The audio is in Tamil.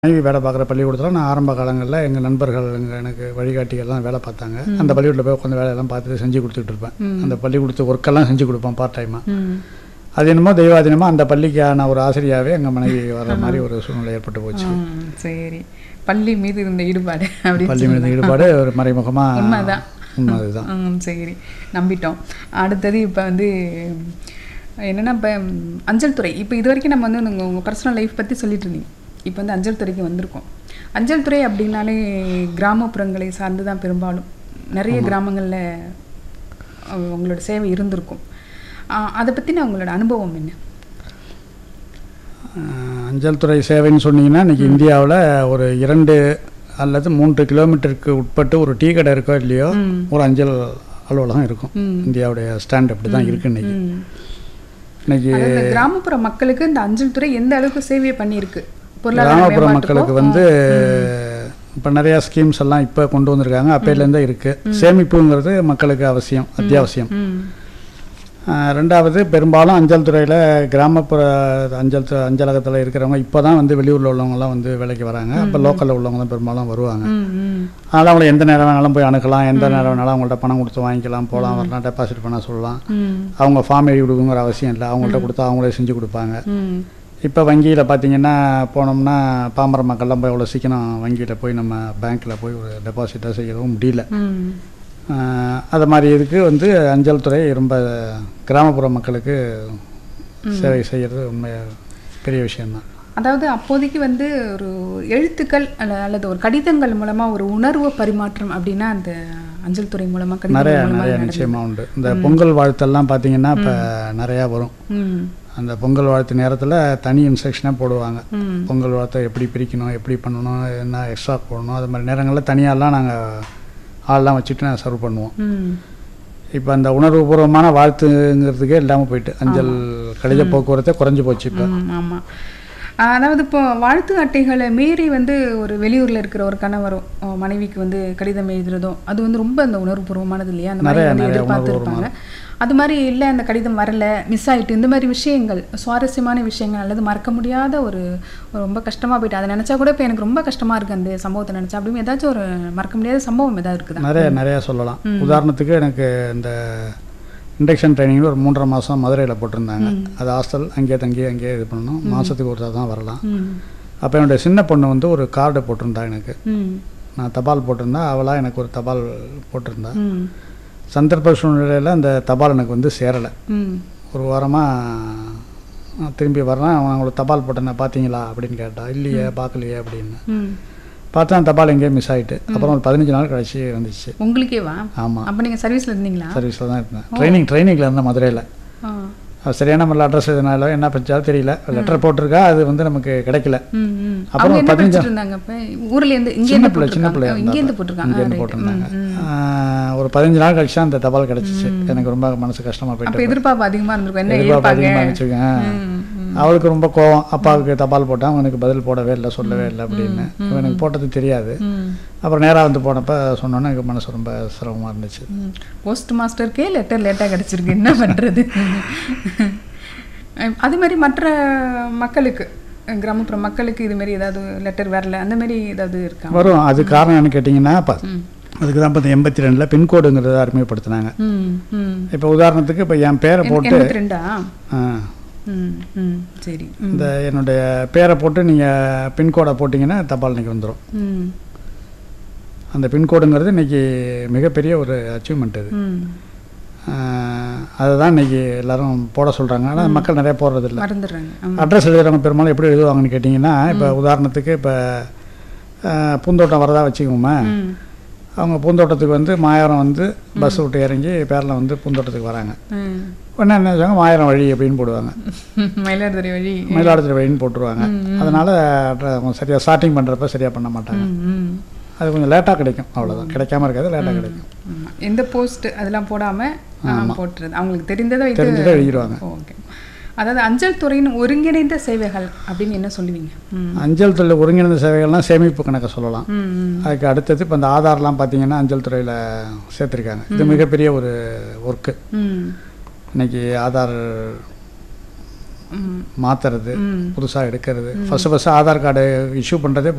மனைவி வேலை பார்க்குற பள்ளிக்கூடத்தில் நான் ஆரம்ப காலங்களில் எங்கள் நண்பர்கள் எங்கள் எனக்கு வழிகாட்டிகள்லாம் வேலை பார்த்தாங்க அந்த பள்ளிக்கூடத்தில் போய் உட்காந்து வேலையெல்லாம் பார்த்துட்டு செஞ்சு கொடுத்துட்டு இருப்பேன் அந்த பள்ளிக்கூடத்து ஒர்க்கெல்லாம் செஞ்சு கொடுப்பேன் பார்ட் டைமாக ம். அது என்னமோ தெய்வாதீனமாக அந்த பள்ளிக்கான ஒரு ஆசிரியாவே எங்கள் மனைவி வர்ற மாதிரி ஒரு சூழ்நிலை ஏற்பட்டு போச்சு ம், சரி பள்ளி மீது இருந்த ஈடுபாடு அப்படின்னு பள்ளி மீது ஈடுபாடு ஒரு மறைமுகமாக உண்மைதான். உண்மை அதுதான் ம், சரி நம்பிட்டோம் அடுத்தது இப்போ வந்து என்னென்னா இப்போ அஞ்சல் துறை இப்போ இது வரைக்கும் நம்ம வந்து உங்கள் உங்கள் பர்சனல் லைஃப் பற்றி சொல்லிட்டு இருந்தீங்க இப்போ வந்து அஞ்சல் துறைக்கு வந்திருக்கோம் அஞ்சல் துறை அப்படின்னாலே கிராமப்புறங்களை சார்ந்து தான் பெரும்பாலும் நிறைய கிராமங்களில் உங்களோட சேவை இருந்திருக்கும் ஆஹ் அதை பற்றின உங்களோட அனுபவம் என்ன அஹ் அஞ்சல் துறை சேவைன்னு சொன்னீங்கன்னா இன்றைக்கி இந்தியாவில் ஒரு இரண்டு அல்லது மூன்று கிலோமீட்டருக்கு உட்பட்டு ஒரு டீ கடை இருக்கோ இல்லையோ ம். ஒரு அஞ்சல் அலுவலகம் இருக்கும் ம். இந்தியாவுடைய ஸ்டாண்ட் அப்படி தான் இருக்கு இன்னைக்கு ம். இன்னைக்கு அதாவது கிராமப்புற மக்களுக்கு இந்த அஞ்சல் துறை எந்த அளவுக்கு சேவை பண்ணியிருக்கு பொருளாதார கிராமப்புற மேம்பாட்டுக்கோ? மக்களுக்கு வந்து இப்போ நிறையா ஸ்கீம்ஸ் எல்லாம் இப்போ கொண்டு வந்திருக்காங்க அப்பையிலேருந்தே இருக்குது சேமிப்புங்கிறது மக்களுக்கு அவசியம் அத்தியாவசியம் ம். ஆஹ் ரெண்டாவது பெரும்பாலும் அஞ்சல் துறையில் கிராமப்புற அஞ்சல் து- அஞ்சலகத்தில் இருக்கிறவங்க இப்போ தான் வந்து வெளியூரில் உள்ளவங்கலாம் வந்து வேலைக்கு வராங்க அப்போ லோக்கலில் உள்ளவங்க தான் பெரும்பாலும் வருவாங்க ம், ம். அதனால் அவங்கள எந்த நேரம் வேணாலும் போய் அணுகலாம் எந்த நேரம் வேணாலும் அவங்கள்ட்ட பணம் கொடுத்து வாங்கிக்கலாம் போகலாம் வரலாம் டெபாசிட் பண்ண சொல்லலாம் ம். அவங்க ஃபார்ம் எழுதி கொடுக்குங்கிற அவசியம் இல்லை அவங்கள்ட்ட கொடுத்தா அவங்களே செஞ்சு கொடுப்பாங்க ம். இப்போ வங்கியில் பார்த்தீங்கன்னா போனோம்னா பாமர மக்கள்லாம் போய் அவ்வளோ சீக்கிரம் வங்கியில் போய் நம்ம பேங்க்கில் போய் ஒரு டெபாசிட்டாக செய்யவும் முடியல ம். ஆஹ் அது மாதிரி இதுக்கு வந்து அஞ்சல் துறை ரொம்ப கிராமப்புற மக்களுக்கு சேவை செய்கிறது உண்மை பெரிய விஷயம்தான் அதாவது அப்போதைக்கு வந்து ஒரு எழுத்துக்கள் அல்ல- அல்லது ஒரு கடிதங்கள் மூலமா ஒரு உணர்வு பரிமாற்றம் அப்படின்னா அந்த அஞ்சல் துறை மூலமா நிறைய கடிதங்கள் மூலமா நிறைய நடந்தது. நிச்சயமாக உண்டு இந்த பொங்கல் வாழ்த்தெல்லாம் பார்த்தீங்கன்னா இப்போ நிறையா வரும் ம். அந்த பொங்கல் வாழ்த்து நேரத்தில் தனி இன்ஸ்ட்ரக்ஷனாக போடுவாங்க ம். பொங்கல் வாழ்த்தை எப்படி பிரிக்கணும் எப்படி பண்ணணும் என்ன எக்ஸ்ட்ரா போடணும் அது மாதிரி நேரங்களில் தனியாலாம் நாங்கள் ஆள்லாம் வச்சுட்டு நான் சர்வ் பண்ணுவோம் ம். இப்போ அந்த உணர்வுபூர்வமான வாழ்த்துங்கிறதுக்கே இல்லாமல் போயிட்டு அஞ்சல் கடித போக்குவரத்தே குறைஞ்சு போச்சு இப்போ ம், ஆமா அதாவது இப்போ வாழ்த்து அட்டைகளை மீறி வந்து ஒரு வெளியூர்ல இருக்கிற ஒரு கணவரோ அஹ், மனைவிக்கு வந்து கடிதம் எழுதுறதோ அது வந்து ரொம்ப அந்த உணர்வுபூர்வமானது இல்லையா அந்த மாதிரி நிறைய, வந்து நிறைய எதிர்பார்த்து இருப்பாங்க அது மாதிரி இல்லை அந்த கடிதம் வரல மிஸ் ஆயிட்டு இந்த மாதிரி விஷயங்கள் சுவாரஸ்யமான விஷயங்கள் அல்லது மறக்க முடியாத ஒரு ஒரு ரொம்ப கஷ்டமா போயிட்டு அதை நினைச்சா கூட இப்போ எனக்கு ரொம்ப கஷ்டமா இருக்கு அந்த சம்பவத்தை நினைச்சா அப்படின்னு ஏதாச்சும் ஒரு மறக்க முடியாத சம்பவம் ஏதாவது இருக்குதா நிறைய நிறைய சொல்லலாம் உதாரணத்துக்கு எனக்கு இந்த இண்டக்ஷன் ட்ரைனிங் ஒரு மூன்றரை மாதம் மதுரையில் போட்டிருந்தாங்க அது ஹாஸ்டல் அங்கேயே தங்கி அங்கேயே இது பண்ணணும் மாதத்துக்கு ஒரு தடவை தான் வரலாம் ம் அப்போ என்னுடைய சின்ன பொண்ணு வந்து ஒரு கார்டு போட்டிருந்தா எனக்கு ம் நான் தபால் போட்டிருந்தா அவளாக எனக்கு ஒரு தபால் போட்டிருந்தா ம் சந்தர்ப்ப சூழ்நிலையில் அந்த தபால் எனக்கு வந்து சேரலை ம் ஒரு வாரமாக திரும்பி வர்றேன் அவன் உங்களுக்கு தபால் போட்டேன் பார்த்தீங்களா அப்படின்னு கேட்டா இல்லையே பார்க்கலையே அப்படின்னு ம் பார்த்தா அந்த தபால் எங்கேயோ மிஸ் ஆகிட்டு அப்புறம் ஒரு பதினஞ்சு நாள் கழிச்சு வந்துச்சு உங்களுக்கேவா ஆமாம் அப்போ நீங்கள் சர்வீஸில் இருந்தீங்களா சர்வீஸில் தான் இருந்தேன் ட்ரைனிங் ட்ரைனிங்கில் இருந்தேன் மதுரையில் ஆ அது சரியான முறையில் அட்ரஸ் எதுனால என்ன பிரச்சாலும் தெரியல லெட்டர் போட்டிருக்கா அது வந்து நமக்கு கிடைக்கல ம், ம். அப்புறம் அவங்க என்ன பதினஞ்சா- படிச்சிட்டு இருந்தாங்க அப்ப ஊர்ல இருந்து இங்க சின்ன இருந்து பிள்ளை சின்ன பிள்ளையா போட்டிருக்காங்க இங்க இருந்து போட்டிருக்காங்க இங்கேருந்து right. போட்டிருந்தாங்க ம், ம். ஆஹ் ஒரு பதினஞ்சு நாள் கழிச்சு தான் அந்த தபால் கிடச்சிச்சு எனக்கு ரொம்ப மனசு கஷ்டமாக அப்ப போயிட்டு எதிர்பார்ப்பு அதிகமா இருந்திருக்கும் என்ன எதிர்பார்ப்பு ஏற்பாங்க அதிகமாக வச்சுருக்கேன் ம், ம். அவளுக்கு ரொம்ப கோவம் அப்பாவுக்கு தபால் போட்டான் அவனுக்கு பதில் போடவே இல்லை சொல்லவே இல்லை அப்படின்னு எனக்கு போட்டது தெரியாது ம், அப்புறம் நேராக வந்து போனப்ப சொன்னோன்னே எனக்கு மனசு ரொம்ப சிரமமாக இருந்துச்சு ம். போஸ்ட் மாஸ்டருக்கே லெட்டர் லேட்டா கிடைச்சிருக்கு என்ன பண்றது அது மாதிரி மற்ற மக்களுக்கு கிராமப்புற மக்களுக்கு இது மாதிரி ஏதாவது லெட்டர் வரல அந்த மாதிரி ஏதாவது இருக்கா வரும் அது காரணம் என்ன கேட்டிங்கன்னா இப்போ ம். அதுக்கு தான் இப்போ எண்பத்தி ரெண்டில் பின்கோடுங்கிறத அறிமுகப்படுத்தினாங்க ம், ம். இப்போ உதாரணத்துக்கு இப்போ என் பேரை போட்டு எண்பத்தி ரெண்டா ஆ, ம், ம். சரி ம், இந்த என்னுடைய பேரை போட்டு நீங்கள் பின்கோடை போட்டிங்கன்னா தபால் இன்னைக்கு வந்துடும் ம், அந்த பின்கோடுங்கிறது இன்னைக்கு மிகப்பெரிய ஒரு அச்சீவ்மெண்ட் அது ம். அதை தான் இன்னைக்கு எல்லாரும் போட சொல்கிறாங்க ஆனால் மக்கள் நிறைய போடுறதில்ல மறந்துடுறாங்க ஆமா. அட்ரஸ் எழுதுறவங்க பெரும்பாலும் எப்படி எழுதுவாங்கன்னு கேட்டிங்கன்னா இப்போ உதாரணத்துக்கு இப்போ பூந்தோட்டம் வரதா வச்சுக்கோமே ம். அவங்க பூந்தோட்டத்துக்கு வந்து மாயாரம் வந்து பஸ் விட்டு இறங்கி பேரில் வந்து பூந்தோட்டத்துக்கு வராங்க ம். உடனே என்ன செய்வாங்க மாயாரம் வழி அப்படின்னு போடுவாங்க மயிலாடுதுறை வழி மயிலாடுதுறை வழின்னு போட்டுருவாங்க அதனால் அவங்க சரியாக ஸ்டார்டிங் பண்ணுறப்ப சரியாக பண்ண மாட்டாங்க ம், ம். அது கொஞ்சம் லேட்டாக கிடைக்கும் அவ்வளோதான் கிடைக்காம இருக்காது லேட்டாக கிடைக்கும் ஆமா. எந்த போஸ்ட் அதெல்லாம் போடாம ஆ, போட்டுறது அவங்களுக்கு தெரிந்ததை வைத்து தெரிஞ்சதை எழுதிடுவாங்க ஓகே அதாவது அஞ்சல் துறையின் ஒருங்கிணைந்த சேவைகள் அப்படின்னு என்ன சொல்லுவீங்க ம். அஞ்சல் துறை ஒருங்கிணைந்த சேவைகள்லாம் சேமிப்பு கணக்கை சொல்லலாம் ம், ம். அதுக்கு அடுத்தது இப்போ இந்த ஆதார்லாம் பார்த்தீங்கன்னா அஞ்சல் துறையில் சேர்த்துருக்காங்க இது மிகப்பெரிய ஒரு ஒர்க்கு ம். இன்னைக்கு ஆதார் ம் மாற்றுறது ம் புதுசாக எடுக்கிறது first first Aadhaar card issue பண்ணுறதே